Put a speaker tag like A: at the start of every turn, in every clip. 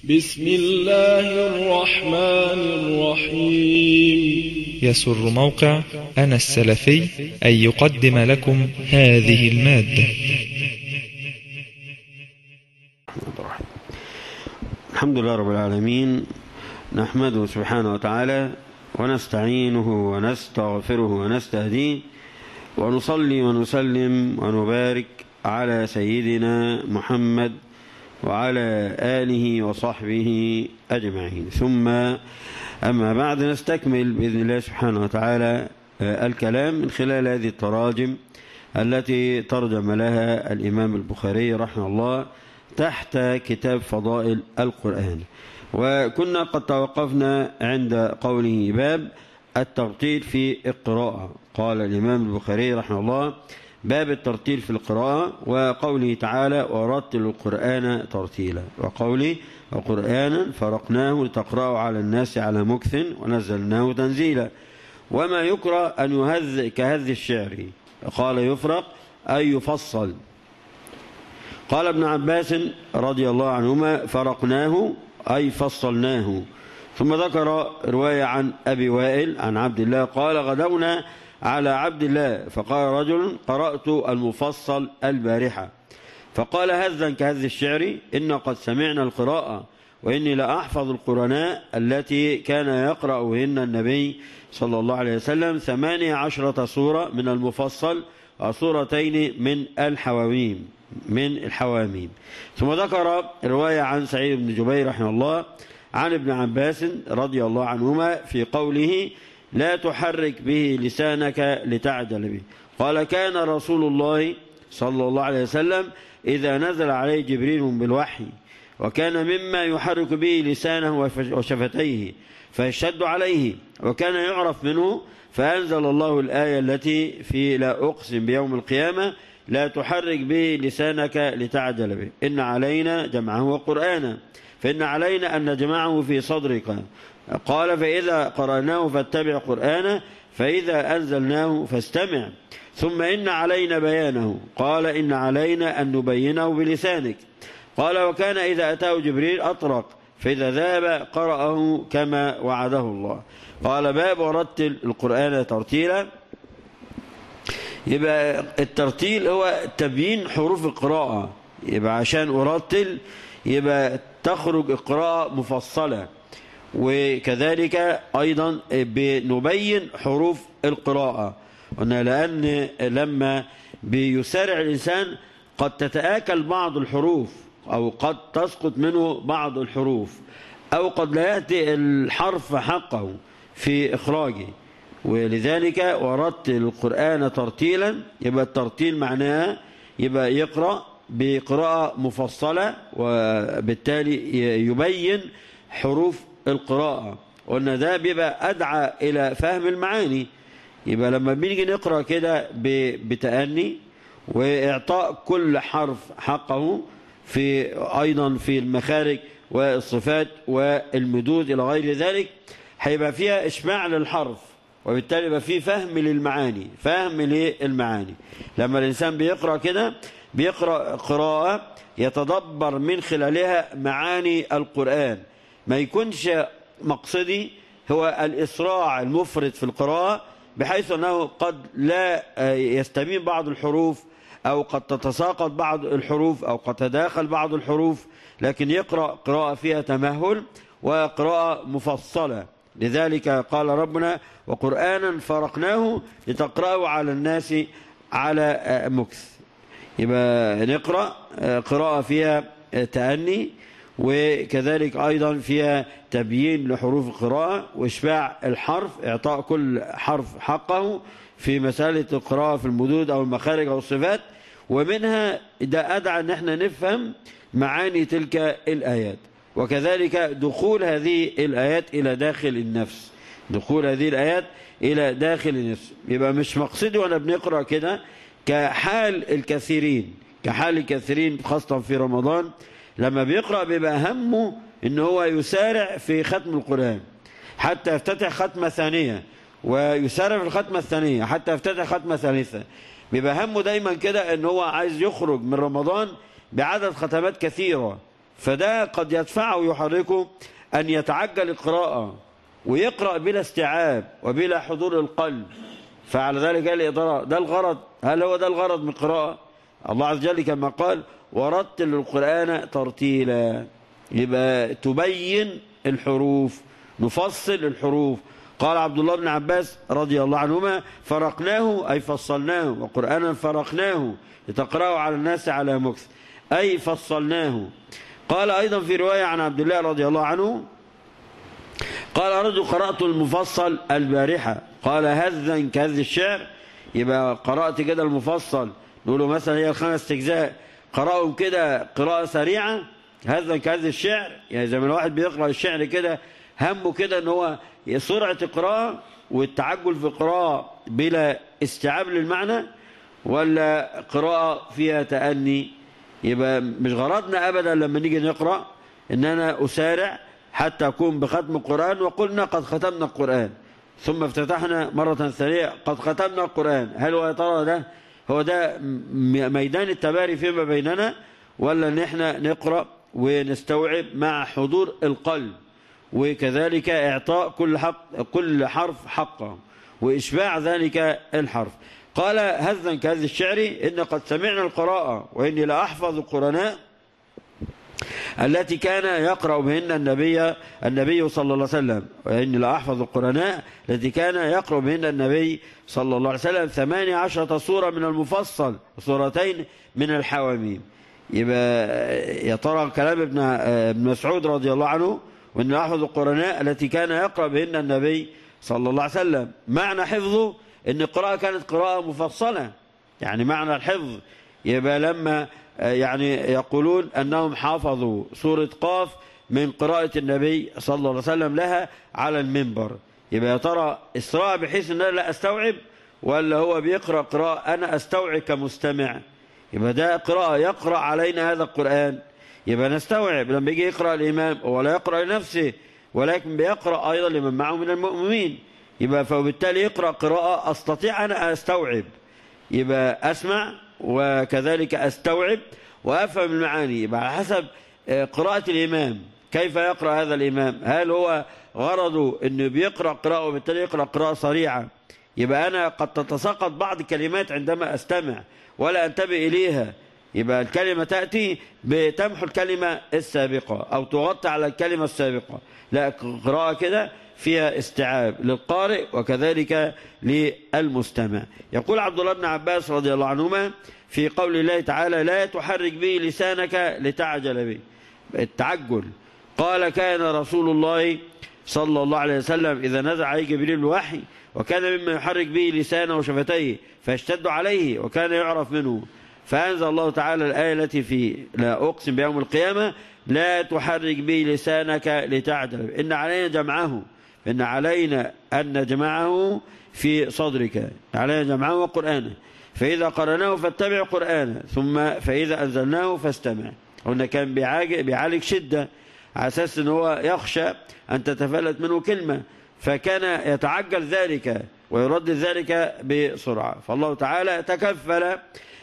A: بسم الله الرحمن الرحيم
B: يسر موقع أنا السلفي أن يقدم لكم هذه المادة
C: الحمد لله رب العالمين نحمده سبحانه وتعالى ونستعينه ونستغفره ونستهديه ونصلي ونسلم ونبارك على سيدنا محمد وعلى آله وصحبه أجمعين ثم أما بعد نستكمل بإذن الله سبحانه وتعالى الكلام من خلال هذه التراجم التي ترجم لها الإمام البخاري رحمه الله تحت كتاب فضائل القرآن وكنا قد توقفنا عند قوله باب الترتيل في القراءة قال الإمام البخاري رحمه الله باب الترتيل في القراءة وقوله تعالى ورتل القرآن ترتيلا وقوله وقرآنا فرقناه لتقرأه على الناس على مكث ونزلناه تنزيلا وما يكره أن يهذ كهذ الشعر قال يفرق أي يفصل قال ابن عباس رضي الله عنهما فرقناه أي فصلناه ثم ذكر رواية عن أبي وائل عن عبد الله قال غدونا على عبد الله فقال رجل قرأت المفصل البارحة فقال هذا كهذ الشعر إن قد سمعنا القراءة وإني لأحفظ القرناء التي كان يقرأهن النبي صلى الله عليه وسلم ثمانية عشرة سورة من المفصل وسورتين من الحواميم من الحواميم ثم ذكر رواية عن سعيد بن جبير رحمه الله عن ابن عباس رضي الله عنهما في قوله لا تحرك به لسانك لتعجل به قال كان رسول الله صلى الله عليه وسلم إذا نزل عليه جبريل بالوحي وكان مما يحرك به لسانه وشفتيه فيشد عليه وكان يعرف منه فأنزل الله الآية التي في لا أقسم بيوم القيامة لا تحرك به لسانك لتعجل به إن علينا جمعه وقرآنا فإن علينا أن نجمعه في صدرك قال فإذا قرأناه فاتبع قرآنه فإذا أنزلناه فاستمع ثم إن علينا بيانه قال إن علينا أن نبينه بلسانك قال وكان إذا أتاه جبريل أطرق فإذا ذهب قرأه كما وعده الله قال باب ورتل القرآن ترتيلا يبقى الترتيل هو تبيين حروف القراءة يبقى عشان أرتل يبقى تخرج القراءة مفصلة وكذلك أيضا بنبين حروف القراءة قلنا لأن لما بيسارع الإنسان قد تتآكل بعض الحروف أو قد تسقط منه بعض الحروف أو قد لا يأتي الحرف حقه في إخراجه ولذلك ورتل القرآن ترتيلا يبقى الترتيل معناه يبقى يقرأ بقراءة مفصلة وبالتالي يبين حروف القراءة قلنا ده بيبقى أدعى إلى فهم المعاني يبقى لما بنيجي نقرأ كده بتأني وإعطاء كل حرف حقه في أيضا في المخارج والصفات والمدود إلى غير ذلك هيبقى فيها إشماع للحرف وبالتالي يبقى فيه فهم للمعاني فهم للمعاني لما الإنسان بيقرأ كده بيقرأ قراءة يتدبر من خلالها معاني القرآن ما يكونش مقصدي هو الإسراع المفرط في القراءة بحيث أنه قد لا يستبين بعض الحروف أو قد تتساقط بعض الحروف أو قد تداخل بعض الحروف لكن يقرأ قراءة فيها تمهل وقراءة مفصلة لذلك قال ربنا وقرآنا فرقناه لتقرأه على الناس على مكث يبقى نقرأ قراءة فيها تأني وكذلك أيضا فيها تبيين لحروف القراءة وإشباع الحرف إعطاء كل حرف حقه في مسألة القراءة في المدود أو المخارج أو الصفات ومنها ده أدعى أن احنا نفهم معاني تلك الآيات وكذلك دخول هذه الآيات إلى داخل النفس دخول هذه الآيات إلى داخل النفس يبقى مش مقصدي وأنا بنقرأ كده كحال الكثيرين كحال الكثيرين خاصة في رمضان لما بيقرأ بيبقى همه ان هو يسارع في ختم القرآن حتى يفتتح ختمة ثانية ويسارع في الختمة الثانية حتى يفتتح ختمة ثالثة بيبقى همه دايما كده ان هو عايز يخرج من رمضان بعدد ختمات كثيرة فده قد يدفعه ويحركه أن يتعجل القراءة ويقرأ بلا استيعاب وبلا حضور القلب فعلى ذلك قال الإدارة ده الغرض هل هو ده الغرض من القراءة الله عز وجل كما قال ورتل القرآن ترتيلا يبقى تبين الحروف نفصل الحروف قال عبد الله بن عباس رضي الله عنهما فرقناه أي فصلناه وقرآنا فرقناه لتقرأه على الناس على مكث أي فصلناه قال أيضا في رواية عن عبد الله رضي الله عنه قال رجل قرأت المفصل البارحة قال هذا كهذ الشعر يبقى قرأت كده المفصل نقوله مثلا هي الخمس أجزاء قرأهم كده قراءة سريعة هذا كهذ الشعر يعني زي ما الواحد بيقرأ الشعر كده همه كده ان هو سرعة القراءة والتعجل في القراءة بلا استيعاب للمعنى ولا قراءة فيها تأني يبقى مش غرضنا أبدا لما نيجي نقرأ ان انا اسارع حتى اكون بختم القرآن وقلنا قد ختمنا القرآن ثم افتتحنا مرة ثانية قد ختمنا القرآن هل هو يا ترى ده هو ده ميدان التباري فيما بيننا ولا ان احنا نقرأ ونستوعب مع حضور القلب وكذلك اعطاء كل حق كل حرف حقه واشباع ذلك الحرف قال هذا كهذا الشعر إن قد سمعنا القراءة وإني لأحفظ القرناء التي كان يقرأ بهن النبي النبي صلى الله عليه وسلم وإني لأحفظ القرناء التي كان يقرأ بهن النبي صلى الله عليه وسلم ثمانية عشرة سورة من المفصل سورتين من الحواميم يبقى يا ترى كلام ابن ابن مسعود رضي الله عنه وإن لأحفظ القرناء التي كان يقرأ بهن النبي صلى الله عليه وسلم معنى حفظه ان القراءة كانت قراءة مفصلة يعني معنى الحفظ يبقى لما يعني يقولون أنهم حافظوا سورة قاف من قراءة النبي صلى الله عليه وسلم لها على المنبر يبقى يا ترى إسراء بحيث أن أنا لا أستوعب ولا هو بيقرأ قراءة أنا أستوعب كمستمع يبقى ده قراءة يقرأ علينا هذا القرآن يبقى نستوعب لما يجي يقرأ الإمام ولا يقرأ لنفسه ولكن بيقرأ أيضا لمن معه من المؤمنين يبقى فبالتالي يقرأ قراءة أستطيع أنا أستوعب يبقى أسمع وكذلك أستوعب وأفهم المعاني يبقى على حسب قراءة الإمام كيف يقرأ هذا الإمام هل هو غرضه أنه بيقرأ قراءة وبالتالي يقرأ قراءة صريعة يبقى أنا قد تتساقط بعض الكلمات عندما أستمع ولا أنتبه إليها يبقى الكلمة تأتي بتمحو الكلمة السابقة أو تغطي على الكلمة السابقة لا قراءة كده فيها استيعاب للقارئ وكذلك للمستمع يقول عبد الله بن عباس رضي الله عنهما في قول الله تعالى لا تحرك به لسانك لتعجل به التعجل قال كان رسول الله صلى الله عليه وسلم إذا نزع عليه جبريل الوحي وكان مما يحرك به لسانه وشفتيه فيشتد عليه وكان يعرف منه فأنزل الله تعالى الآية التي في لا أقسم بيوم القيامة لا تحرك به لسانك لتعجل إن علينا جمعه إن علينا أن نجمعه في صدرك علينا جمعه وقرآنه فإذا قرأناه فاتبع قرآنه ثم فإذا أنزلناه فاستمع قلنا كان بيعالج شدة على أساس أنه هو يخشى أن تتفلت منه كلمة فكان يتعجل ذلك ويردد ذلك بسرعة فالله تعالى تكفل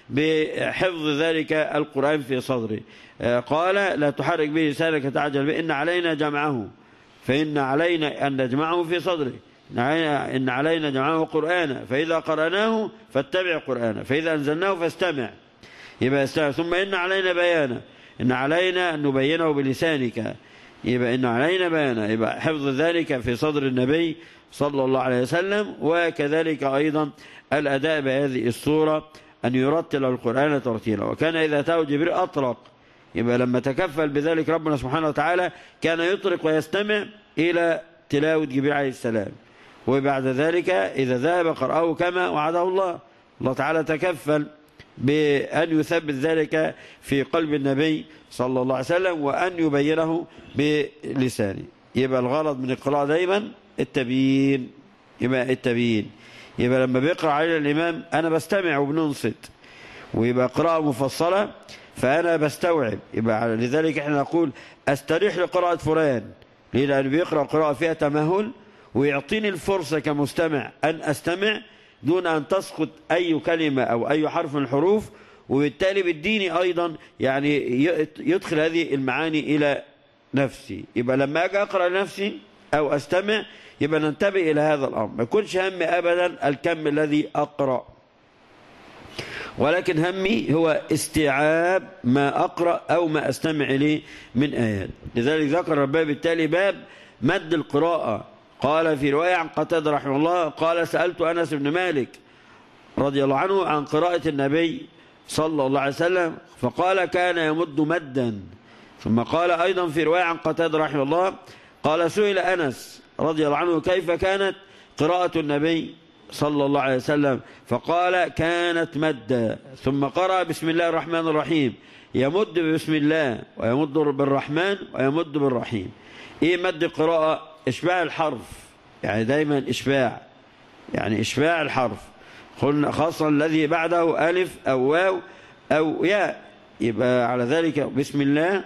C: بحفظ ذلك القرآن في صدره قال لا تحرك به لسانك تعجل به إن علينا جمعه فإن علينا أن نجمعه في صدره إن علينا جمعه قرآنا فإذا قرأناه فاتبع قرآنا فإذا أنزلناه فاستمع يبقى استمع ثم إن علينا بيانا إن علينا أن نبينه بلسانك يبقى إن علينا بيانا يبقى حفظ ذلك في صدر النبي صلى الله عليه وسلم وكذلك أيضا الأداء بهذه الصورة أن يرتل القرآن ترتيلا وكان إذا أتاه جبريل أطرق يبقى لما تكفل بذلك ربنا سبحانه وتعالى كان يطرق ويستمع إلى تلاوة جبريل عليه السلام وبعد ذلك إذا ذهب قرأه كما وعده الله الله تعالى تكفل بأن يثبت ذلك في قلب النبي صلى الله عليه وسلم وأن يبينه بلسانه يبقى الغرض من القراءة دايما التبيين يبقى التبيين يبقى لما بيقرأ علينا الإمام أنا بستمع وبننصت ويبقى قراءة مفصلة فأنا بستوعب يبقى لذلك احنا نقول أستريح لقراءة فلان ليه لأنه بيقرأ قراءة فيها تمهل ويعطيني الفرصة كمستمع أن أستمع دون أن تسقط أي كلمة أو أي حرف من الحروف وبالتالي بالديني أيضا يعني ي- يدخل هذه المعاني إلى نفسي يبقى لما أجي أقرأ نفسي أو أستمع يبقى ننتبه إلى هذا الأمر ما يكونش همي أبدا الكم الذي أقرأ ولكن همي هو استيعاب ما أقرأ أو ما أستمع إليه من آيات لذلك ذكر الباب التالي باب مد القراءة قال في رواية عن قتادة رحمه الله قال سألت أنس بن مالك رضي الله عنه عن قراءة النبي صلى الله عليه وسلم فقال كان يمد مدا ثم قال أيضا في رواية عن قتادة رحمه الله قال سئل أنس رضي الله عنه كيف كانت قراءة النبي صلى الله عليه وسلم فقال كانت مدا ثم قرأ بسم الله الرحمن الرحيم يمد بسم الله ويمد بالرحمن ويمد بالرحيم ايه مد القراءة اشباع الحرف يعني دايما اشباع يعني اشباع الحرف قلنا خاصة الذي بعده ألف أو واو أو ياء يبقى على ذلك بسم الله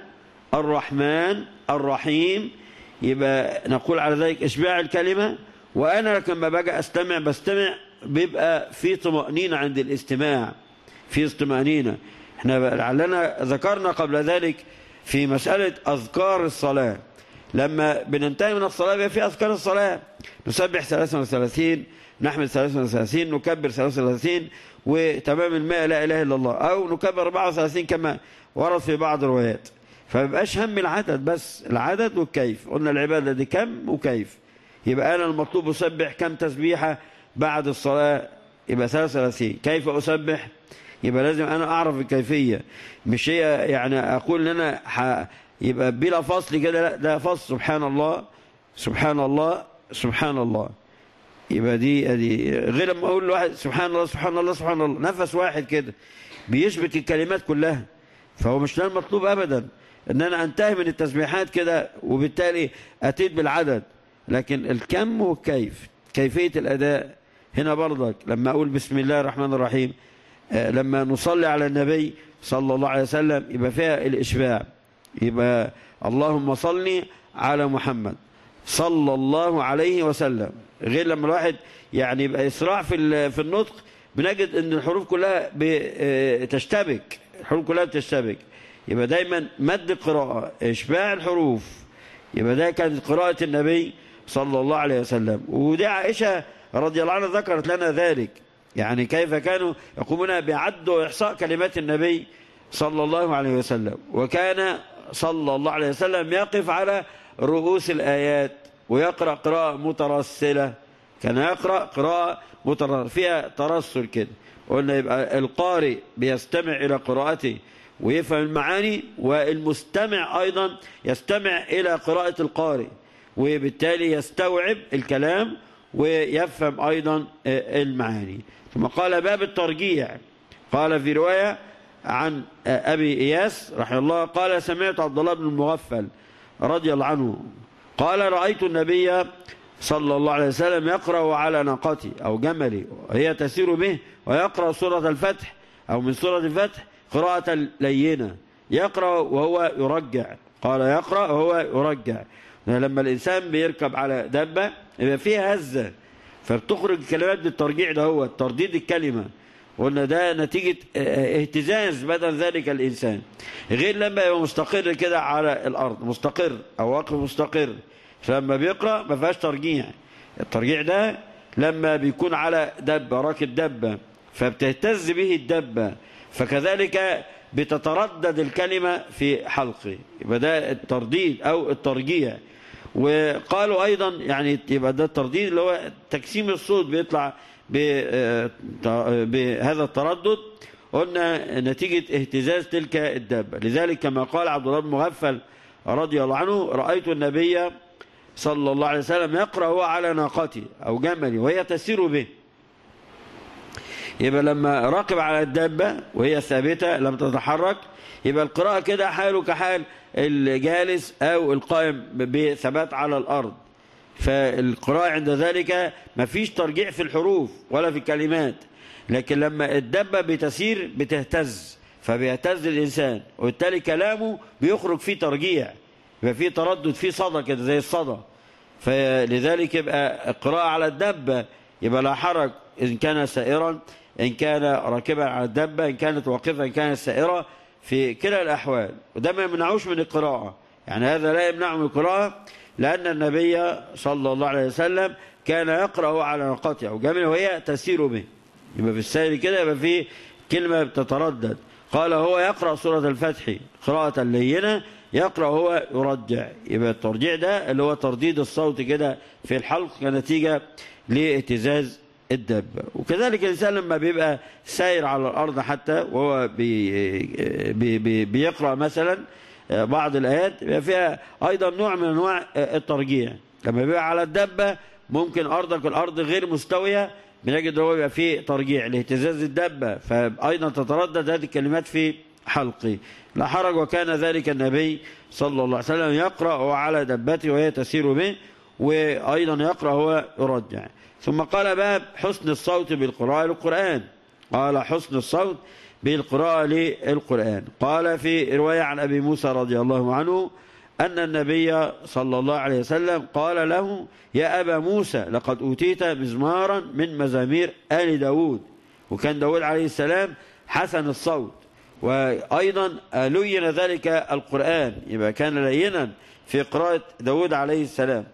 C: الرحمن الرحيم يبقى نقول على ذلك اشباع الكلمة وأنا لما باجي أستمع بستمع بيبقى في طمأنينة عند الاستماع في طمأنينة احنا لعلنا ذكرنا قبل ذلك في مسألة أذكار الصلاة لما بننتهي من الصلاة بيبقى في أذكار الصلاة نسبح 33 نحمد 33 نكبر 33 وتمام الماء لا إله إلا الله أو نكبر 34 كما ورد في بعض الروايات فمبقاش هم العدد بس العدد والكيف قلنا العبادة دي كم وكيف يبقى أنا المطلوب أسبح كم تسبيحة بعد الصلاة يبقى 33 كيف أسبح يبقى لازم أنا أعرف الكيفية مش هي يعني أقول إن أنا ح... يبقى بلا فصل كده لا ده فصل سبحان الله سبحان الله سبحان الله يبقى دي دي غير لما اقول لواحد سبحان الله سبحان الله سبحان الله نفس واحد كده بيشبك الكلمات كلها فهو مش ده المطلوب ابدا ان انا انتهي من التسبيحات كده وبالتالي اتيت بالعدد لكن الكم والكيف كيفيه الاداء هنا برضك لما اقول بسم الله الرحمن الرحيم آه لما نصلي على النبي صلى الله عليه وسلم يبقى فيها الاشباع يبقى اللهم صل على محمد صلى الله عليه وسلم غير لما الواحد يعني يبقى إسراع في في النطق بنجد ان الحروف كلها بتشتبك الحروف كلها بتشتبك يبقى دايما مد القراءة إشباع الحروف يبقى ده كانت قراءة النبي صلى الله عليه وسلم ودي عائشة رضي الله عنها ذكرت لنا ذلك يعني كيف كانوا يقومون بعد وإحصاء كلمات النبي صلى الله عليه وسلم وكان صلى الله عليه وسلم يقف على رؤوس الآيات ويقرأ قراءة مترسلة كان يقرأ قراءة مترسلة فيها ترسل كده قلنا يبقى القارئ بيستمع إلى قراءته ويفهم المعاني والمستمع أيضا يستمع إلى قراءة القارئ وبالتالي يستوعب الكلام ويفهم أيضا المعاني ثم قال باب الترجيع قال في رواية عن أبي إياس رحمه الله قال سمعت عبد الله بن المغفل رضي الله عنه قال رأيت النبي صلى الله عليه وسلم يقرأ على ناقتي أو جملي وهي تسير به ويقرأ سورة الفتح أو من سورة الفتح قراءة لينة يقرأ وهو يرجع قال يقرأ وهو يرجع لما الإنسان بيركب على دبة يبقى فيها هزة فبتخرج الكلمات بالترجيع ده هو ترديد الكلمة قلنا ده نتيجة اهتزاز بدن ذلك الإنسان غير لما يبقى مستقر كده على الأرض مستقر أو واقف مستقر فلما بيقرأ ما فيهاش ترجيع الترجيع ده لما بيكون على دبة راكب دبة فبتهتز به الدبة فكذلك بتتردد الكلمة في حلقه يبقى ده الترديد أو الترجيع وقالوا أيضا يعني يبقى ده الترديد اللي هو تكسيم الصوت بيطلع بهذا التردد قلنا نتيجة اهتزاز تلك الدابة لذلك كما قال عبد الله بن مغفل رضي الله عنه رأيت النبي صلى الله عليه وسلم يقرأ هو على ناقتي أو جملي وهي تسير به يبقى لما راقب على الدابة وهي ثابتة لم تتحرك يبقى القراءة كده حاله كحال الجالس أو القائم بثبات على الأرض فالقراءة عند ذلك ما فيش ترجيع في الحروف ولا في الكلمات لكن لما الدبة بتسير بتهتز فبيهتز الإنسان وبالتالي كلامه بيخرج فيه ترجيع يبقى فيه تردد فيه صدى كده زي الصدى فلذلك يبقى القراءة على الدبة يبقى لا حرج إن كان سائرا إن كان راكبا على الدبة إن كانت واقفة إن كانت سائرة في كلا الأحوال وده ما يمنعوش من القراءة يعني هذا لا يمنع من القراءة لأن النبي صلى الله عليه وسلم كان يقرأ على ناقته أو جميل وهي تسير به يبقى في السائل كده يبقى في كلمة بتتردد قال هو يقرأ سورة الفتح قراءة لينة يقرأ هو يرجع يبقى الترجيع ده اللي هو ترديد الصوت كده في الحلق كنتيجة لاهتزاز الدابة وكذلك الإنسان لما بيبقى ساير على الأرض حتى وهو بي بي بي بيقرأ مثلا بعض الآيات بيبقى فيها أيضا نوع من أنواع الترجيع لما بيبقى على الدابة ممكن أرضك الأرض غير مستوية بنجد هو يبقى فيه ترجيع لاهتزاز الدابة فأيضا تتردد هذه الكلمات في حلقي لا حرج وكان ذلك النبي صلى الله عليه وسلم يقرأ على دبته وهي تسير به وأيضا يقرأ هو يرجع ثم قال باب حسن الصوت بالقراءة للقرآن قال حسن الصوت بالقراءة للقرآن قال في رواية عن أبي موسى رضي الله عنه أن النبي صلى الله عليه وسلم قال له يا أبا موسى لقد أوتيت مزمارا من مزامير آل داود وكان داود عليه السلام حسن الصوت وأيضا لين ذلك القرآن يبقى كان لينا في قراءة داود عليه السلام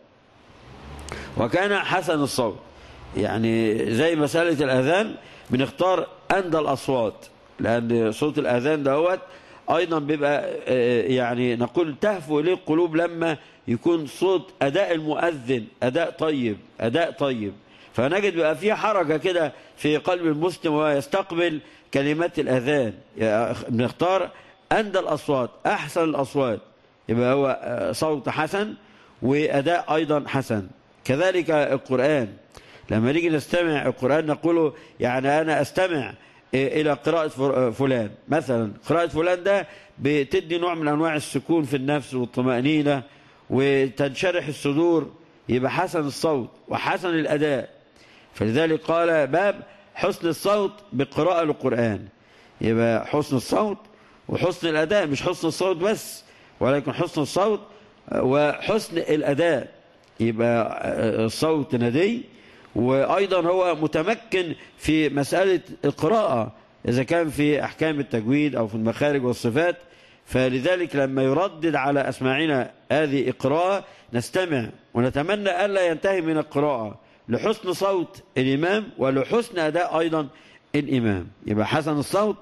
C: وكان حسن الصوت يعني زي مسألة الأذان بنختار أندى الأصوات لأن صوت الأذان دوت أيضا بيبقى يعني نقول تهفو إليه القلوب لما يكون صوت أداء المؤذن أداء طيب أداء طيب فنجد بقى في حركة كده في قلب المسلم وهو يستقبل كلمات الأذان بنختار أندى الأصوات أحسن الأصوات يبقى هو صوت حسن وأداء أيضا حسن كذلك القرآن لما نيجي نستمع القرآن نقوله يعني أنا أستمع إلى قراءة فلان مثلا قراءة فلان ده بتدي نوع من أنواع السكون في النفس والطمأنينة وتنشرح الصدور يبقى حسن الصوت وحسن الأداء فلذلك قال باب حسن الصوت بقراءة القرآن يبقى حسن الصوت وحسن الأداء مش حسن الصوت بس ولكن حسن الصوت وحسن الأداء يبقى الصوت ندي وأيضا هو متمكن في مسألة القراءة إذا كان في أحكام التجويد أو في المخارج والصفات فلذلك لما يردد على أسماعنا هذه القراءة نستمع ونتمنى ألا ينتهي من القراءة لحسن صوت الإمام ولحسن أداء أيضا الإمام يبقى حسن الصوت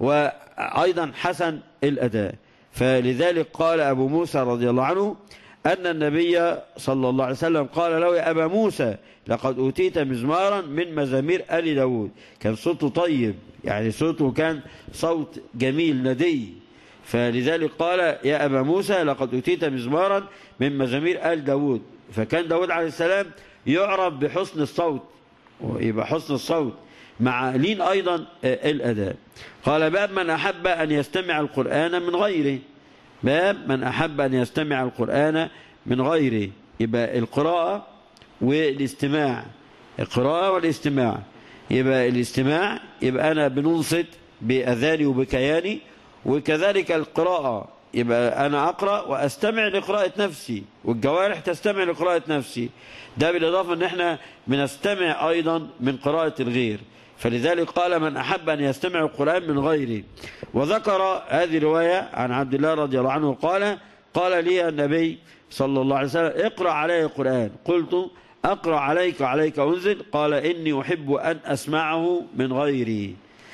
C: وأيضا حسن الأداء فلذلك قال أبو موسى رضي الله عنه أن النبي صلى الله عليه وسلم قال له يا أبا موسى لقد أوتيت مزمارا من مزامير آل داود كان صوته طيب يعني صوته كان صوت جميل ندي فلذلك قال يا أبا موسى لقد أوتيت مزمارا من مزامير آل داود فكان داود عليه السلام يعرف بحسن الصوت ويبقى حسن الصوت مع لين أيضا الأداء قال باب من أحب أن يستمع القرآن من غيره باب من أحب أن يستمع القرآن من غيره يبقى القراءة والاستماع القراءة والاستماع يبقى الاستماع يبقى أنا بننصت بأذاني وبكياني وكذلك القراءة يبقى أنا أقرأ وأستمع لقراءة نفسي والجوارح تستمع لقراءة نفسي ده بالإضافة أن احنا بنستمع أيضا من قراءة الغير فلذلك قال من أحب أن يستمع القرآن من غيره وذكر هذه الرواية عن عبد الله رضي الله عنه قال قال لي النبي صلى الله عليه وسلم اقرأ علي القرآن قلت أقرأ عليك وعليك أنزل قال إني أحب أن أسمعه من غيري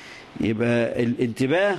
C: يبقى الانتباه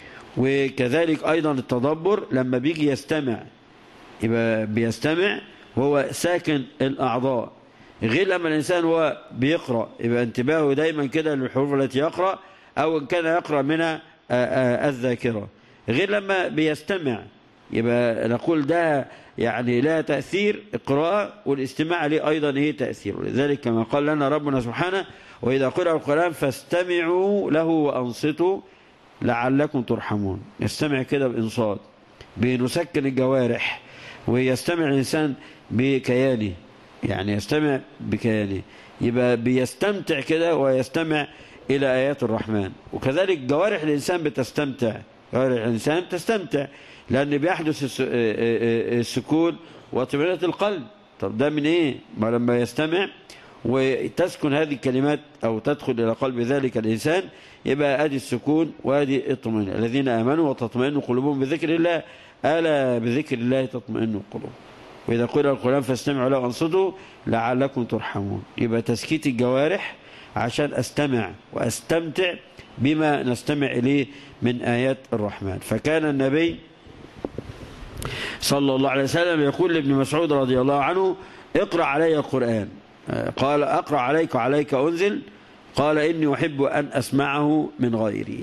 C: وكذلك أيضا التدبر لما بيجي يستمع يبقى بيستمع وهو ساكن الأعضاء غير لما الإنسان هو بيقرأ يبقى انتباهه دايما كده للحروف التي يقرأ أو إن كان يقرأ منها الذاكرة غير لما بيستمع يبقى نقول ده يعني لا تأثير القراءة والاستماع له أيضا هي تأثير ولذلك كما قال لنا ربنا سبحانه وإذا قرأ القرآن فاستمعوا له وأنصتوا لعلكم ترحمون يستمع كده بإنصات بنسكن الجوارح ويستمع الإنسان بكيانه يعني يستمع بكيانه يبقى بيستمتع كده ويستمع إلى آيات الرحمن وكذلك جوارح الإنسان بتستمتع جوارح الإنسان تستمتع لأن بيحدث السكون وطمئنة القلب طب ده من إيه ما لما يستمع وتسكن هذه الكلمات أو تدخل إلى قلب ذلك الإنسان يبقى أدي السكون وأدي الطمأنينة الذين آمنوا وتطمئن قلوبهم بذكر الله ألا بذكر الله تطمئن القلوب وإذا قرأ القرآن فاستمعوا له وانصتوا لعلكم ترحمون يبقى تسكيت الجوارح عشان أستمع وأستمتع بما نستمع إليه من آيات الرحمن فكان النبي صلى الله عليه وسلم يقول لابن مسعود رضي الله عنه اقرأ علي القرآن قال أقرأ عليك وعليك أنزل قال إني أحب أن أسمعه من غيري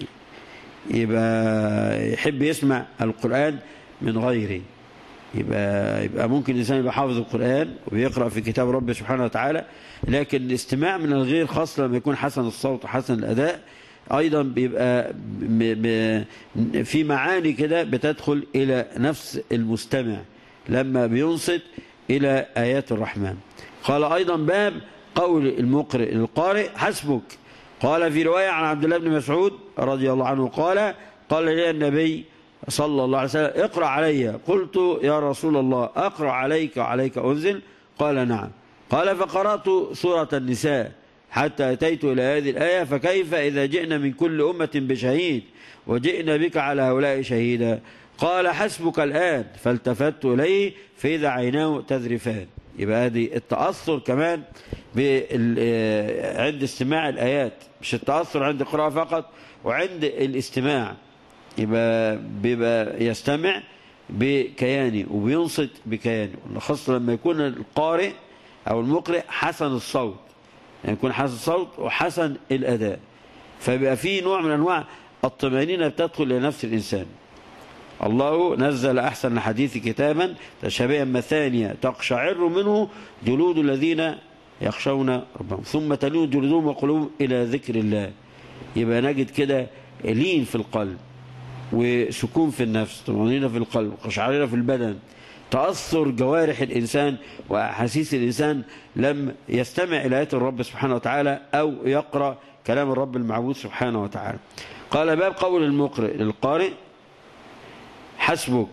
C: يبقى يحب يسمع القرآن من غيري يبقى, يبقى ممكن الإنسان يبقى حافظ القرآن وبيقرأ في كتاب ربه سبحانه وتعالى لكن الاستماع من الغير خاصة لما يكون حسن الصوت وحسن الأداء أيضا بيبقى في معاني كده بتدخل إلى نفس المستمع لما بينصت إلى آيات الرحمن قال أيضا باب قول المقرئ القارئ حسبك قال في رواية عن عبد الله بن مسعود رضي الله عنه قال قال لي النبي صلى الله عليه وسلم اقرأ علي قلت يا رسول الله أقرأ عليك وعليك أنزل قال نعم قال فقرأت سورة النساء حتى أتيت إلى هذه الآية فكيف إذا جئنا من كل أمة بشهيد وجئنا بك على هؤلاء شهيدا قال حسبك الآن فالتفت إليه فإذا عيناه تذرفان يبقى هذه التأثر كمان عند استماع الآيات مش التأثر عند القراءة فقط وعند الاستماع يبقى بيبقى يستمع بكياني وبينصت بكياني خاصة لما يكون القارئ أو المقرئ حسن الصوت يعني يكون حسن الصوت وحسن الأداء فبيبقى في نوع من أنواع الطمأنينة بتدخل إلى نفس الإنسان الله نزل أحسن الحديث كتابا تشابها مثانية تقشعر منه جلود الذين يخشون ربهم ثم تلين جلودهم وقلوبهم إلى ذكر الله يبقى نجد كده لين في القلب وسكون في النفس طمأنينة في القلب قشعريرة في البدن تأثر جوارح الإنسان وأحاسيس الإنسان لم يستمع إلى آيات الرب سبحانه وتعالى أو يقرأ كلام الرب المعبود سبحانه وتعالى قال باب قول المقرئ للقارئ حسبك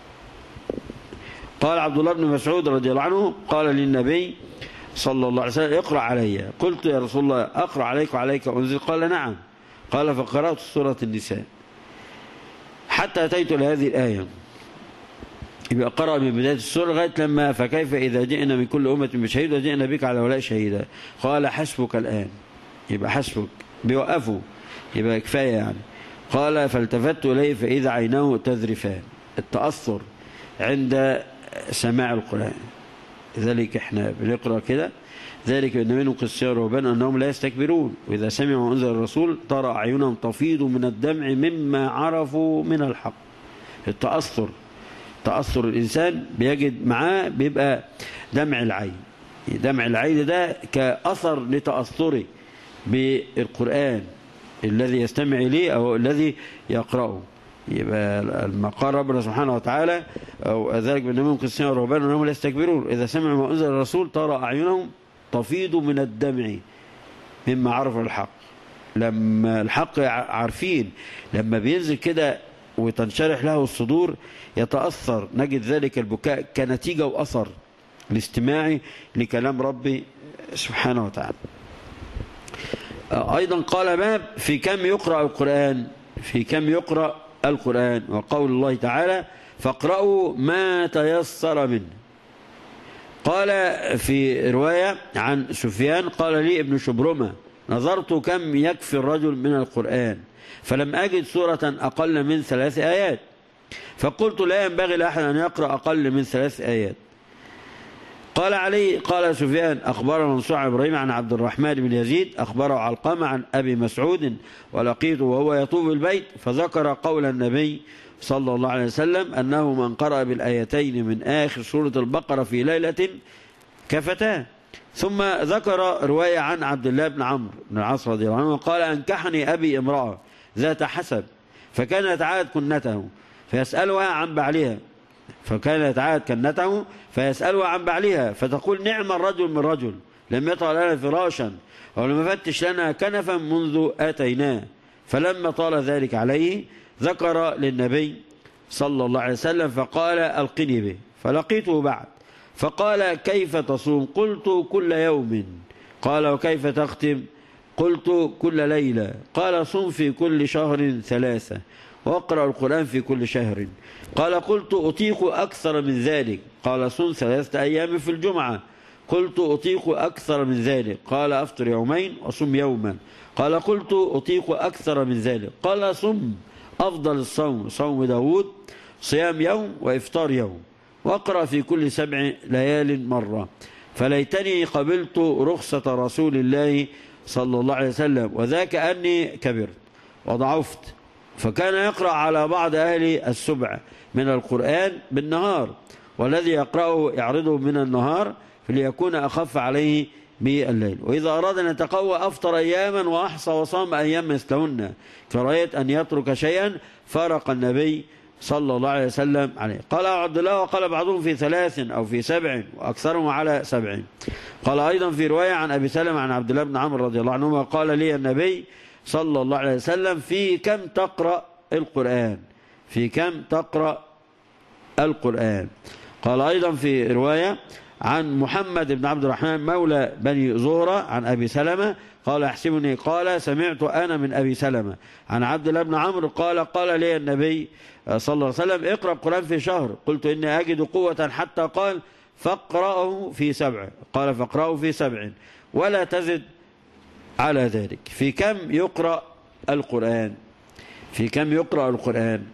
C: قال عبد الله بن مسعود رضي الله عنه قال للنبي صلى الله عليه وسلم اقرأ علي قلت يا رسول الله أقرأ عليك وعليك أنزل قال نعم قال فقرأت سورة النساء حتى أتيت لهذه الآية يبقى قرأ من بداية السورة لغاية لما فكيف إذا جئنا من كل أمة بشهيد وجئنا بك على هؤلاء شهيدا قال حسبك الآن يبقى حسبك بيوقفوا يبقى كفاية يعني قال فالتفت إليه فإذا عيناه تذرفان التأثر عند سماع القرآن لذلك احنا بنقرأ كده ذلك أن منهم قسيار وبان أنهم لا يستكبرون وإذا سمعوا أنزل الرسول ترى أعينهم تفيض من الدمع مما عرفوا من الحق التأثر تأثر الإنسان بيجد معاه بيبقى دمع العين دمع العين ده كأثر لتأثره بالقرآن الذي يستمع إليه أو الذي يقرأه يبقى المقال ربنا سبحانه وتعالى أو ذلك بأن منهم قسيان ورهبان وأنهم لا يستكبرون إذا سمعوا ما أنزل الرسول ترى أعينهم تفيض من الدمع مما عرفوا الحق لما الحق عارفين لما بينزل كده وتنشرح له الصدور يتأثر نجد ذلك البكاء كنتيجة وأثر الاستماعي لكلام ربي سبحانه وتعالى أيضا قال باب في كم يقرأ القرآن في كم يقرأ القرآن وقول الله تعالى فاقرأوا ما تيسر منه قال في رواية عن سفيان قال لي ابن شبرمة نظرت كم يكفي الرجل من القرآن فلم أجد سورة أقل من ثلاث آيات فقلت لا ينبغي لأحد أن يقرأ أقل من ثلاث آيات قال علي قال سفيان أخبرنا منصور إبراهيم عن عبد الرحمن بن يزيد أخبره علقمة عن أبي مسعود ولقيته وهو يطوف البيت فذكر قول النبي صلى الله عليه وسلم أنه من قرأ بالآيتين من آخر سورة البقرة في ليلة كفتاه ثم ذكر رواية عن عبد الله بن عمرو بن العاص رضي الله عنه قال أنكحني أبي امرأة ذات حسب فكان يتعاهد كنته فيسألها عن بعلها فكان يتعاهد كنته فيسألها عن بعلها فتقول نعم الرجل من رجل لم يطع لنا فراشا ولم يفتش لنا كنفا منذ أتيناه فلما طال ذلك عليه ذكر للنبي صلى الله عليه وسلم فقال ألقني به فلقيته بعد فقال كيف تصوم قلت كل يوم قال وكيف تختم قلت كل ليلة قال صم في كل شهر ثلاثة واقرأ القرآن في كل شهر قال قلت أطيق أكثر من ذلك قال صم ثلاثة أيام في الجمعة قلت أطيق أكثر من ذلك قال أفطر يومين وصم يوما قال قلت أطيق أكثر من ذلك قال صم أفضل الصوم صوم داود صيام يوم وإفطار يوم واقرأ في كل سبع ليال مرة فليتني قبلت رخصة رسول الله صلى الله عليه وسلم وذاك أني كبرت وضعفت فكان يقرأ على بعض أهل السبع من القرآن بالنهار والذي يقرأه يعرضه من النهار فليكون أخف عليه بالليل وإذا أراد أن يتقوى أفطر أياما وأحصى وصام أيام مثلهن كراهية أن يترك شيئا فارق النبي صلى الله عليه وسلم عليه قال عبد الله وقال بعضهم في ثلاث أو في سبع وأكثرهم على سبع قال أيضا في رواية عن أبي سلم عن عبد الله بن عمرو رضي الله عنهما قال لي النبي صلى الله عليه وسلم في كم تقرأ القرآن في كم تقرأ القرآن قال أيضا في رواية عن محمد بن عبد الرحمن مولى بني زهرة عن أبي سلمة قال احسبني قال سمعت أنا من أبي سلمة عن عبد الله بن عمرو قال قال لي النبي صلى الله عليه وسلم اقرأ القرآن في شهر قلت إني أجد قوة حتى قال فاقرأه في سبع قال فاقرأه في سبع ولا تزد على ذلك في كم يقرأ القرآن في كم يقرأ القرآن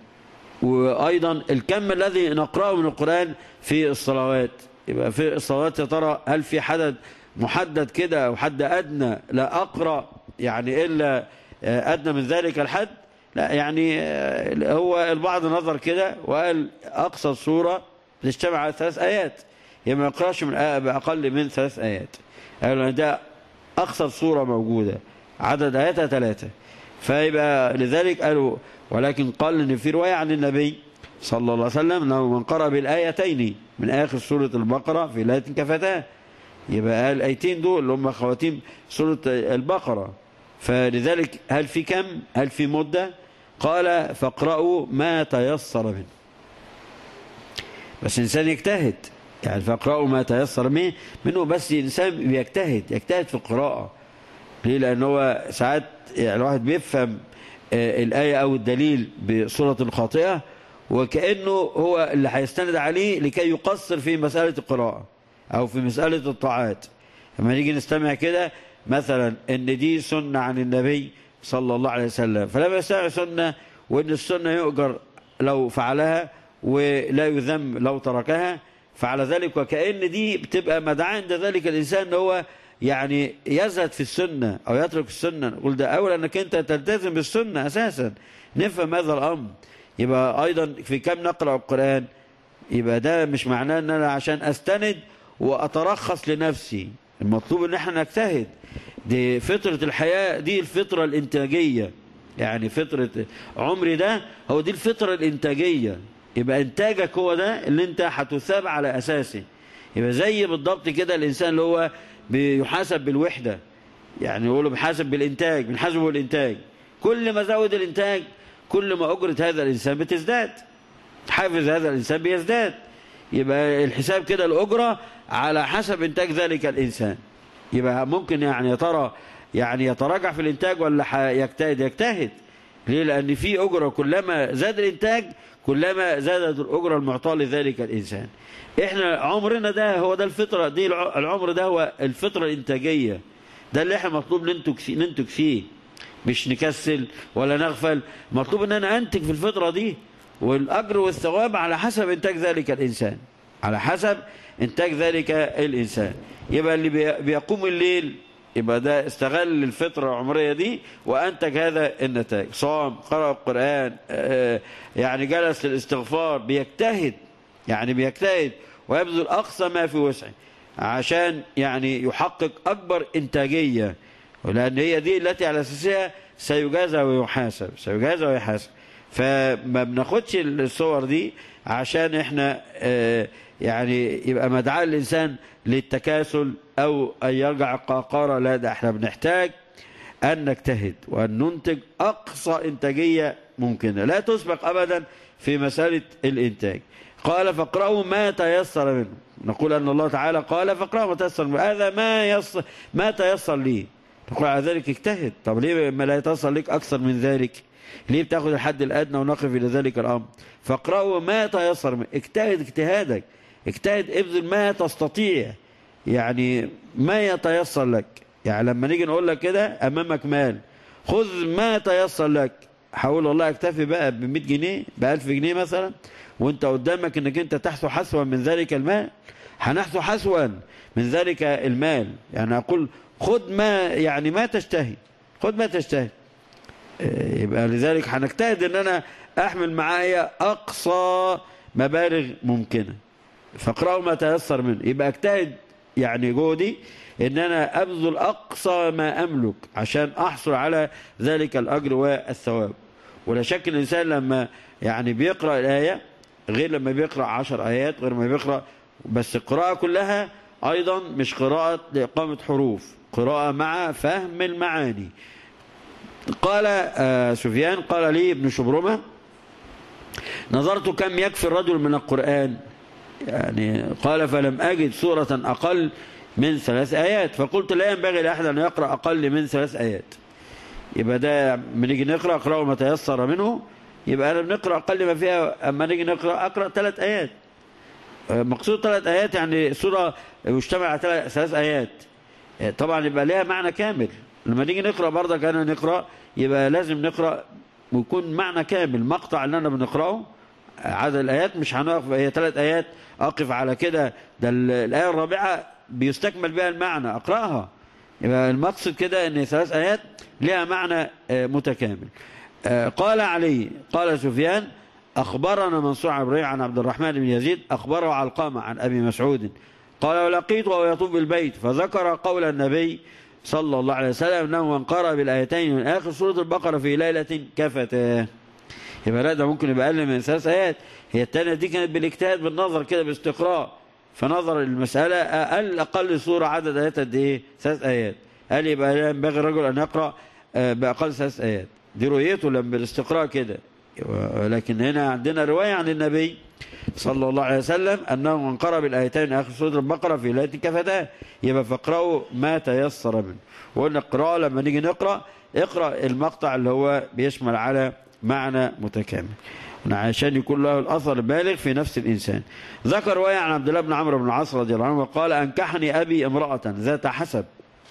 C: وأيضا الكم الذي نقرأه من القرآن في الصلوات يبقى في الصلوات يا ترى هل في حدد محدد كده أو حد أدنى لا أقرأ يعني إلا أدنى من ذلك الحد لا يعني هو البعض نظر كده وقال أقصى الصورة بتجتمع على ثلاث آيات يعني ما يقرأش من بأقل من ثلاث آيات قالوا ده أقصى صورة موجودة عدد آياتها ثلاثة فيبقى لذلك قالوا ولكن قال ان في رواية عن النبي صلى الله عليه وسلم انه من قرأ بالآيتين من آخر سورة البقرة في ليلة كفتاه يبقى الآيتين دول اللي هم خواتيم سورة البقرة فلذلك هل في كم هل في مدة قال فاقرأوا ما تيسر منه بس الإنسان يجتهد يعني فاقرأوا ما تيسر منه منه بس الإنسان بيجتهد يجتهد في القراءة ليه لأن هو ساعات يعني الواحد بيفهم الآية أو الدليل بصورة الخاطئة وكأنه هو اللي هيستند عليه لكي يقصر في مسألة القراءة أو في مسألة الطاعات لما نيجي نستمع كده مثلا ان دي سنة عن النبي صلى الله عليه وسلم فلما يستمع سنة وان السنة يؤجر لو فعلها ولا يذم لو تركها فعلى ذلك وكأن دي بتبقى مدعاة عند ذلك الإنسان ان هو يعني يزهد في السنة أو يترك السنة نقول ده أولا أنك أنت تلتزم بالسنة أساسا نفهم هذا الأمر يبقى أيضا في كم نقرأ القرآن يبقى ده مش معناه أن أنا عشان أستند وأترخص لنفسي المطلوب أن احنا نجتهد دي فطرة الحياة دي الفطرة الإنتاجية يعني فطرة عمري ده هو دي الفطرة الإنتاجية يبقى إنتاجك هو ده اللي أنت هتثاب على أساسه يبقى زي بالضبط كده الإنسان اللي هو بيحاسب بالوحدة يعني يقولوا بيحاسب بالإنتاج بنحاسبه بالإنتاج كل ما زود الإنتاج كل ما أجرة هذا الإنسان بتزداد حافز هذا الإنسان بيزداد يبقى الحساب كده الأجرة على حسب إنتاج ذلك الإنسان يبقى ممكن يعني يا ترى يعني يتراجع في الإنتاج ولا يجتهد يجتهد ليه لأن في أجرة كلما زاد الإنتاج كلما زادت الأجرة المعطاة لذلك الإنسان إحنا عمرنا ده هو ده الفطرة دي العمر ده هو الفطرة الإنتاجية ده اللي إحنا مطلوب ننتج فيه, ننتج فيه مش نكسل ولا نغفل مطلوب ان انا انتج في الفطرة دي والاجر والثواب على حسب انتاج ذلك الانسان على حسب انتاج ذلك الانسان يبقى اللي بيقوم الليل يبقى ده استغل الفطرة العمرية دي وانتج هذا النتائج صام قرأ القرآن يعني جلس للاستغفار بيجتهد يعني بيجتهد ويبذل اقصى ما في وسعه عشان يعني يحقق اكبر انتاجيه ولأن هي دي التي على أساسها سيجازى ويحاسب سيجازى ويحاسب فما بناخدش الصور دي عشان احنا اه يعني يبقى مدعاة الإنسان للتكاسل أو أن يرجع القاقارة لا ده احنا بنحتاج أن نجتهد وأن ننتج أقصى إنتاجية ممكنة لا تسبق أبدا في مسألة الإنتاج قال فاقرأوا ما تيسر منه نقول أن الله تعالى قال فاقرأوا ما تيسر منه هذا ما يص... ما تيسر لي نقول على ذلك اجتهد طب ليه ما لا يتيسر لك أكثر من ذلك ليه بتاخد الحد الأدنى ونقف إلى ذلك الأمر فاقرأوا ما تيسر منه اجتهد اجتهادك اجتهد ابذل ما تستطيع يعني ما يتيسر لك يعني لما نيجي نقول لك كده أمامك مال خذ ما تيسر لك حاول والله اكتفي بقى ب 100 جنيه ب 1000 جنيه مثلا وانت قدامك انك انت تحثو حسوا من ذلك المال هنحثو حسوا من ذلك المال يعني اقول خذ ما يعني ما تشتهي خذ ما تشتهي اه يبقى لذلك هنجتهد ان انا احمل معايا اقصى مبالغ ممكنه فاقرأوا ما تيسر منه يبقى اجتهد يعني جهدي ان انا ابذل اقصى ما املك عشان احصل على ذلك الاجر والثواب ولا شك الانسان لما يعني بيقرا الايه غير لما بيقرا عشر ايات غير ما بيقرا بس القراءه كلها ايضا مش قراءه لاقامه حروف قراءه مع فهم المعاني قال آه سفيان قال لي ابن شبرمه نظرت كم يكفي الرجل من القران يعني قال فلم أجد سورة أقل من ثلاث آيات فقلت لا ينبغي لأحد أن يقرأ أقل من ثلاث آيات يبقى ده لما نيجي نقرأ اقرأوا ما تيسر منه يبقى أنا بنقرأ أقل ما فيها أما نيجي نقرأ أقرأ ثلاث آيات مقصود ثلاث آيات يعني سورة مجتمع على ثلاث آيات طبعا يبقى لها معنى كامل لما نيجي نقرأ برضك أنا نقرأ يبقى لازم نقرأ ويكون معنى كامل مقطع اللي أنا بنقرأه عدد الآيات مش هنقف هي ثلاث آيات أقف على كده ده الآية الرابعة بيستكمل بها المعنى أقرأها يبقى المقصد كده أن ثلاث آيات لها معنى متكامل قال علي قال سفيان أخبرنا منصور عن إبراهيم عن عبد الرحمن بن يزيد أخبره علقامة عن أبي مسعود قال ولقيت وهو يطوف بالبيت فذكر قول النبي صلى الله عليه وسلم أنه من قرأ بالآيتين من آخر سورة البقرة في ليلة كفتاه يبقى لا ده ممكن يبقى أقل من ثلاث آيات هي الثانية دي كانت بالاجتهاد بالنظر كده باستقراء فنظر المسألة أقل أقل سورة عدد آيات قد إيه؟ ثلاث آيات قال يبقى ينبغي الرجل أن يقرأ بأقل ثلاث آيات دي رؤيته لما بالاستقراء كده لكن هنا عندنا رواية عن النبي صلى الله عليه وسلم أنه من قرأ بالآيتين آخر سورة البقرة في ليلة كفتاه يبقى فاقرأوا ما تيسر منه وقلنا القراءة لما نيجي نقرأ اقرأ المقطع اللي هو بيشمل على معنى متكامل عشان يكون له الأثر البالغ في نفس الإنسان ذكر رواية عن عبد الله بن عمرو بن العاص رضي الله عنه وقال أنكحني أبي امرأة ذات حسب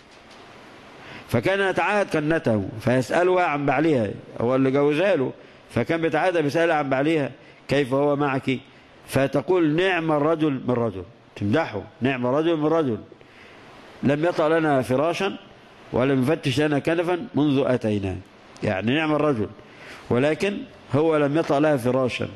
C: فكان يتعاهد كنته فيسألها عن بعلها هو اللي جوزها له فكان بيتعاهد بيسألها عن بعلها كيف هو معك فتقول نعم الرجل من رجل تمدحه نعم الرجل من رجل لم يطع لنا فراشا ولم يفتش لنا كنفا منذ أتيناه يعني نعم الرجل ولكن هو لم يطع لها فراشا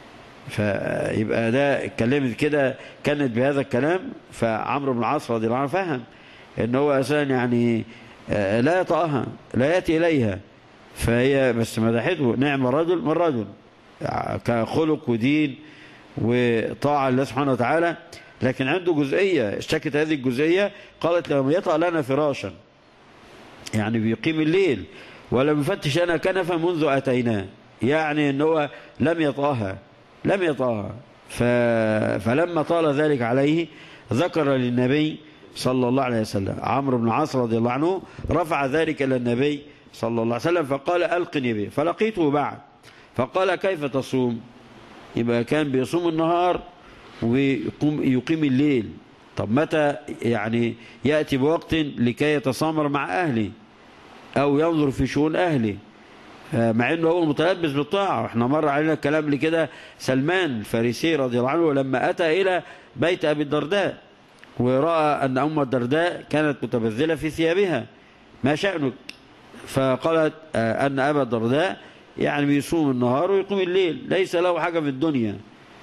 C: فيبقى ده اتكلمت كده كانت بهذا الكلام فعمرو بن العاص رضي الله عنه فهم ان هو اساسا يعني لا يطأها لا ياتي اليها فهي بس مدحته نعم رجل من رجل كخلق ودين وطاعة الله سبحانه وتعالى لكن عنده جزئية اشتكت هذه الجزئية قالت لهم يطأ لنا فراشا يعني بيقيم الليل ولم يفتش أنا كنفا منذ أتيناه يعني ان هو لم يطاها لم يطاها ف... فلما طال ذلك عليه ذكر للنبي صلى الله عليه وسلم عمرو بن عاص رضي الله عنه رفع ذلك إلى النبي صلى الله عليه وسلم فقال ألقني به فلقيته بعد فقال كيف تصوم يبقى كان بيصوم النهار ويقوم يقيم الليل طب متى يعني يأتي بوقت لكي يتسامر مع أهلي أو ينظر في شؤون أهلي مع انه هو متلبس بالطاعه احنا مر علينا الكلام لكده سلمان الفارسي رضي الله عنه لما اتى الى بيت ابي الدرداء وراى ان ام الدرداء كانت متبذله في ثيابها ما شانك فقالت ان ابا الدرداء يعني بيصوم النهار ويقوم الليل ليس له حاجه في الدنيا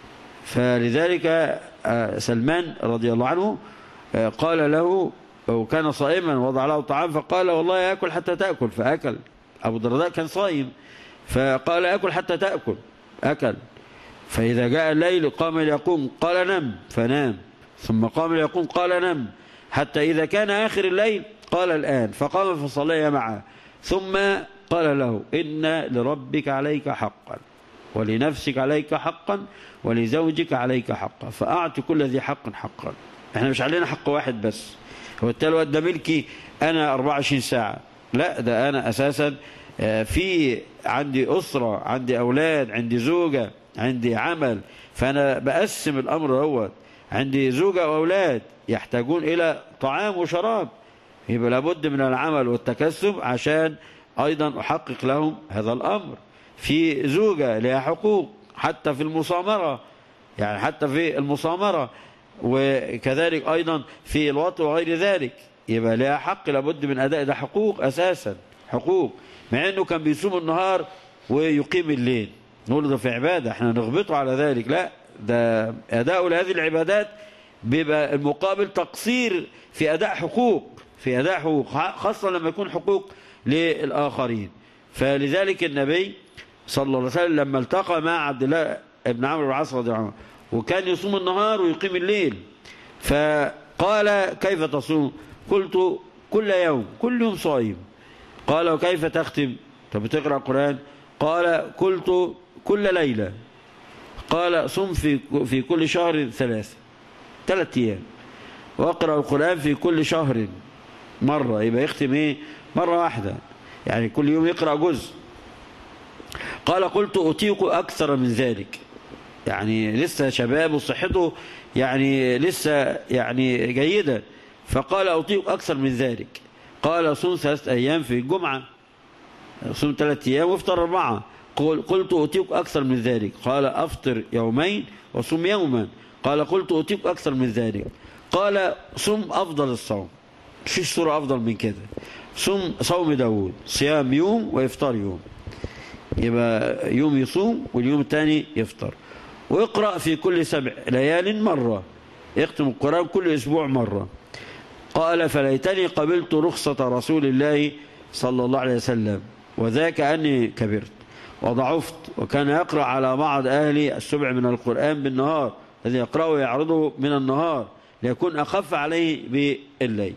C: فلذلك سلمان رضي الله عنه قال له وكان صائما وضع له طعام فقال والله ياكل حتى تاكل فاكل أبو الدرداء كان صايم فقال أكل حتى تأكل أكل فإذا جاء الليل قام ليقوم قال نم فنام ثم قام ليقوم قال نم حتى إذا كان آخر الليل قال الآن فقام فصلي معه ثم قال له إن لربك عليك حقا ولنفسك عليك حقا ولزوجك عليك حقا فأعط كل ذي حق حقا احنا مش علينا حق واحد بس هو التالوة ده ملكي أنا 24 ساعة لا ده أنا أساسا في عندي أسرة عندي أولاد عندي زوجة عندي عمل فأنا بقسم الأمر دوت عندي زوجة وأولاد يحتاجون إلى طعام وشراب يبقى لابد من العمل والتكسب عشان أيضا أحقق لهم هذا الأمر في زوجة لها حقوق حتى في المصامرة يعني حتى في المصامرة وكذلك أيضا في الوطن وغير ذلك يبقى لها حق لابد من أداء ده حقوق أساسا حقوق مع أنه كان بيصوم النهار ويقيم الليل نقول ده في عبادة احنا نغبطه على ذلك لا ده أداء لهذه العبادات بيبقى المقابل تقصير في أداء حقوق في أداء حقوق خاصة لما يكون حقوق للآخرين فلذلك النبي صلى الله عليه وسلم لما التقى مع عبد الله بن عمرو بن العاص رضي الله عنه وكان يصوم النهار ويقيم الليل فقال كيف تصوم قلت كل يوم كل يوم صايم قال وكيف تختم طب بتقرأ القرآن قال قلت كل ليلة قال صم في في كل شهر ثلاثة ثلاث أيام واقرأ القرآن في كل شهر مرة يبقى يختم ايه مرة واحدة يعني كل يوم يقرأ جزء قال قلت أطيق أكثر من ذلك يعني لسه شباب وصحته يعني لسه يعني جيدة فقال أطيق أكثر من ذلك قال صوم ثلاثة أيام في الجمعة صوم ثلاثة أيام وافطر أربعة قلت أطيق أكثر من ذلك قال أفطر يومين وصوم يوما قال قلت أطيق أكثر من ذلك قال صوم أفضل الصوم فيش صورة أفضل من كده صوم صوم داود صيام يوم وإفطار يوم يبقى يوم يصوم واليوم الثاني يفطر ويقرأ في كل سبع ليال مرة يختم القرآن كل أسبوع مرة قال فليتني قبلت رخصة رسول الله صلى الله عليه وسلم وذاك أني كبرت وضعفت وكان يقرأ على بعض أهلي السبع من القرآن بالنهار الذي يقرأه يعرضه من النهار ليكون أخف عليه بالليل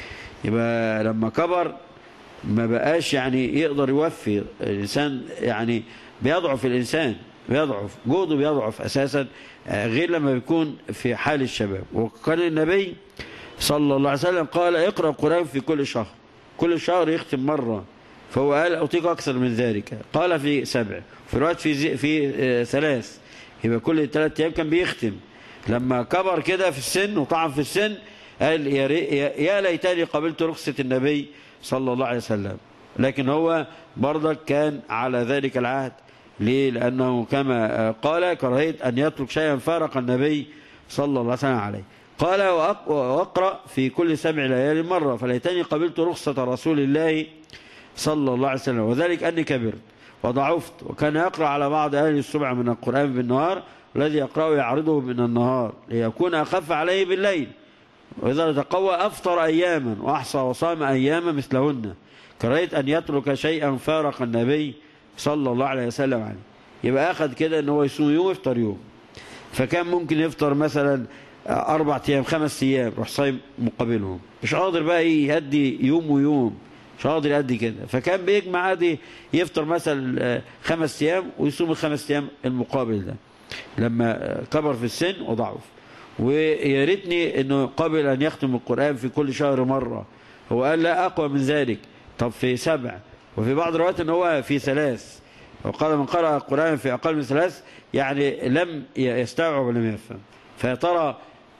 C: يبقى لما كبر ما بقاش يعني يقدر يوفي الإنسان يعني بيضعف الإنسان بيضعف جهده بيضعف أساسا غير لما بيكون في حال الشباب وكان النبي صلى الله عليه وسلم قال اقرأ القرآن في كل شهر كل شهر يختم مرة فهو قال أطيق أكثر من ذلك قال في سبع في رواية في, زي في آه ثلاث يبقى كل ثلاث أيام كان بيختم لما كبر كده في السن وطعن في السن قال يا, يا ليتني قبلت رخصة النبي صلى الله عليه وسلم لكن هو برضك كان على ذلك العهد ليه لأنه كما قال كرهية أن يترك شيئا فارق النبي صلى الله عليه وسلم عليه قال وأقرأ في كل سبع ليال مرة فليتني قبلت رخصة رسول الله صلى الله عليه وسلم وذلك أني كبرت وضعفت وكان يقرأ على بعض أهل السبع من القرآن بالنهار الذي يقرأه يعرضه من النهار ليكون أخف عليه بالليل وإذا تقوى أفطر أياما وأحصى وصام أياما مثلهن كرهيت أن يترك شيئا فارق النبي صلى الله عليه وسلم عليه يبقى أخذ كده أن هو يصوم يوم ويفطر يوم فكان ممكن يفطر مثلا أربع أيام خمس أيام روح صايم مقابلهم مش قادر بقى يهدي يوم ويوم مش قادر يهدي كده فكان بيجمع عادي يفطر مثلا خمس أيام ويصوم الخمس أيام المقابل ده لما كبر في السن وضعف ويا ريتني انه قبل ان يختم القرآن في كل شهر مرة هو قال لا اقوى من ذلك طب في سبع وفي بعض الروايات ان هو في ثلاث وقال من قرأ القرآن في اقل من ثلاث يعني لم يستوعب ولم يفهم فيا ترى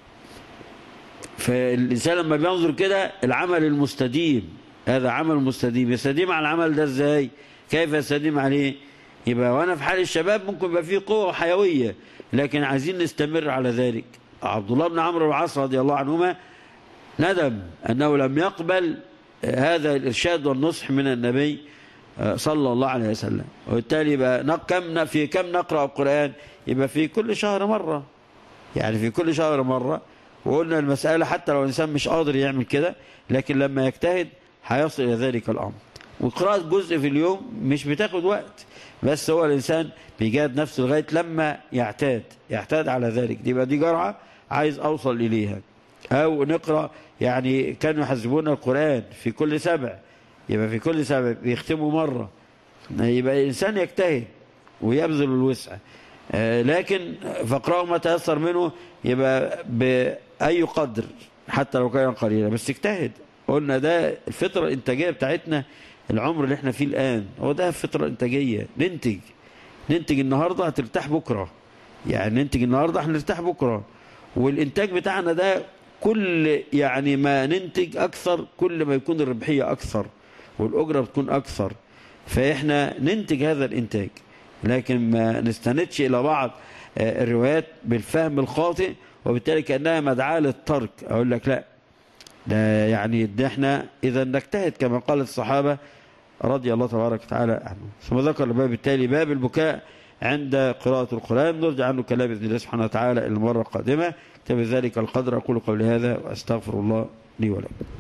C: فالإنسان لما بينظر كده العمل المستديم هذا عمل مستديم يستديم على العمل ده ازاي كيف يستديم عليه يبقى وانا في حال الشباب ممكن يبقى فيه قوة وحيوية لكن عايزين نستمر على ذلك عبد الله بن عمرو العاص رضي الله عنهما ندم أنه لم يقبل هذا الإرشاد والنصح من النبي صلى الله عليه وسلم وبالتالي يبقى كم في كم نقرأ القرآن يبقى في كل شهر مرة يعني في كل شهر مرة وقلنا المسألة حتى لو الإنسان مش قادر يعمل كده لكن لما يجتهد هيصل إلى ذلك الأمر وقراءة جزء في اليوم مش بتاخد وقت بس هو الإنسان بيجاهد نفسه لغاية لما يعتاد يعتاد على ذلك دي يبقى دي جرعة عايز أوصل إليها أو نقرأ يعني كانوا يحزبون القرآن في كل سبع يبقى في كل سبع بيختموا مرة يبقى الإنسان يجتهد ويبذل الوسع آه، لكن فاقرأوا ما تيسر منه يبقى بأي قدر حتى لو كان قليلا بس اجتهد قلنا ده الفطرة الإنتاجية بتاعتنا العمر اللي احنا فيه الآن هو ده الفطرة الإنتاجية ننتج ننتج النهاردة هترتاح بكرة يعني ننتج النهاردة هنرتاح بكرة والإنتاج بتاعنا ده كل يعني ما ننتج أكثر كل ما يكون الربحية أكثر والأجرة بتكون أكثر فإحنا ننتج هذا الإنتاج لكن ما نستندش إلى بعض آه، الروايات بالفهم الخاطئ وبالتالي كأنها مدعاة للترك أقول لك لا ده يعني ده احنا إذا نجتهد كما قال الصحابة رضي الله تبارك وتعالى عنهم ثم ذكر الباب التالي باب البكاء عند قراءة القرآن نرجع عنه كلام بإذن الله سبحانه وتعالى إلى المرة القادمة كتب ذلك القدر أقول قولي هذا وأستغفر الله لي ولكم